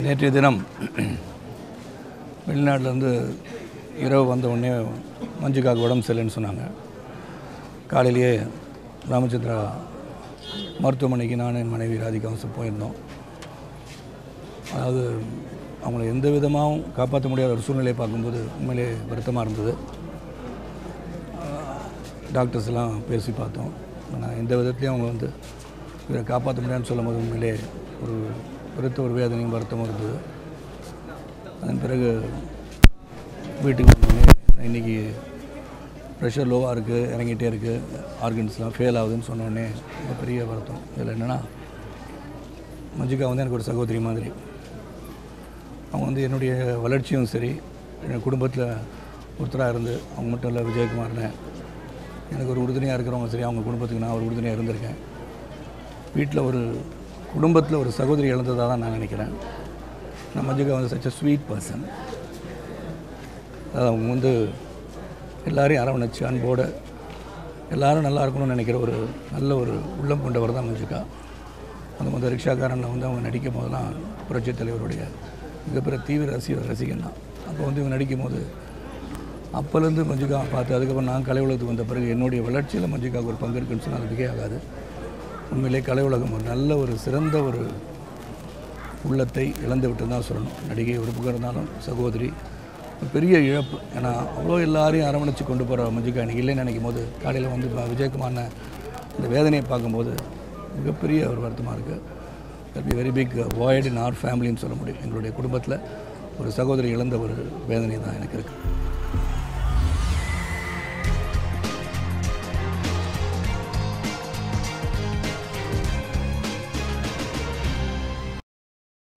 நேற்றைய தினம் வெளிநாட்டிலேருந்து இரவு வந்த உடனே மஞ்சுக்காக்கு உடம்பு சரியில்லைன்னு சொன்னாங்க காலையிலேயே ராமச்சந்திரா மருத்துவமனைக்கு நான் என் மனைவி ராதிகாவும் போயிருந்தோம் அதாவது அவங்கள எந்த விதமாகவும் காப்பாற்ற முடியாத ஒரு சூழ்நிலையை பார்க்கும்போது உண்மையிலே வருத்தமாக இருந்தது டாக்டர்ஸ் எல்லாம் பேசி பார்த்தோம் ஆனால் எந்த விதத்துலையும் அவங்க வந்து இதை காப்பாற்ற முடியாதுன்னு சொல்லும் போது உண்மையிலே ஒரு பெருத்த ஒரு வேதனையும் வருத்தமும் இருந்தது அதன் பிறகு வீட்டுக்கு வந்தோடனே இன்றைக்கி ப்ரெஷர் லோவாக இருக்குது இறங்கிட்டே இருக்குது ஆர்கன்ஸ்லாம் ஃபெயில் ஆகுதுன்னு சொன்னோடனே ரொம்ப பெரிய வருத்தம் இதில் என்னென்னா மஞ்சிகா வந்து எனக்கு ஒரு சகோதரி மாதிரி அவங்க வந்து என்னுடைய வளர்ச்சியும் சரி என் குடும்பத்தில் ஒருத்தராக இருந்து அவங்க மட்டும் இல்லை விஜயகுமார்னு எனக்கு ஒரு உறுதுணையாக இருக்கிறவங்க சரி அவங்க குடும்பத்துக்கு நான் ஒரு உறுதுணையாக இருந்திருக்கேன் வீட்டில் ஒரு குடும்பத்தில் ஒரு சகோதரி இழந்ததாக தான் நான் நினைக்கிறேன் நான் மஞ்சிகா வந்து சச் a ஸ்வீட் பர்சன் அதாவது அவங்க வந்து எல்லாரையும் அரவணைச்சு அன்போடு எல்லாரும் நல்லா இருக்கணும்னு நினைக்கிற ஒரு நல்ல ஒரு உள்ளம் கொண்டவர் தான் மஞ்சிகா அந்த வந்து ரிக்ஷாக்காரனில் வந்து அவங்க நடிக்கும் போதெல்லாம் புரட்சித் தலைவருடைய மிகப்பெரிய தீவிர ரசிகர் ரசிகன் தான் அப்போ வந்து இவங்க நடிக்கும் போது அப்போலேருந்து மஞ்சிகா பார்த்து அதுக்கப்புறம் நான் கலை உலகத்துக்கு வந்த பிறகு என்னுடைய வளர்ச்சியில் மஞ்சிகாவுக்கு ஒரு பங்கு இருக்குன்னு சொன்னால் அது மிகை ஆகாது உண்மையிலே கலை உலகம் ஒரு நல்ல ஒரு சிறந்த ஒரு உள்ளத்தை இழந்து விட்டு தான் சொல்லணும் நடிகை ஒரு பக்கம் இருந்தாலும் சகோதரி ஒரு பெரிய இழப்பு ஏன்னா அவ்வளோ எல்லாரையும் அரவணைச்சு கொண்டு போகிற மஞ்சிகா இன்னைக்கு இல்லைன்னு நினைக்கும் போது காலையில் வந்து ப- விஜயகுமார்ன இந்த வேதனையை பார்க்கும்போது மிகப்பெரிய ஒரு வருத்தமாக இருக்குது be very big void in our ஃபேமிலின்னு சொல்ல முடியும் எங்களுடைய குடும்பத்தில் ஒரு சகோதரி இழந்த ஒரு வேதனை தான் எனக்கு இருக்குது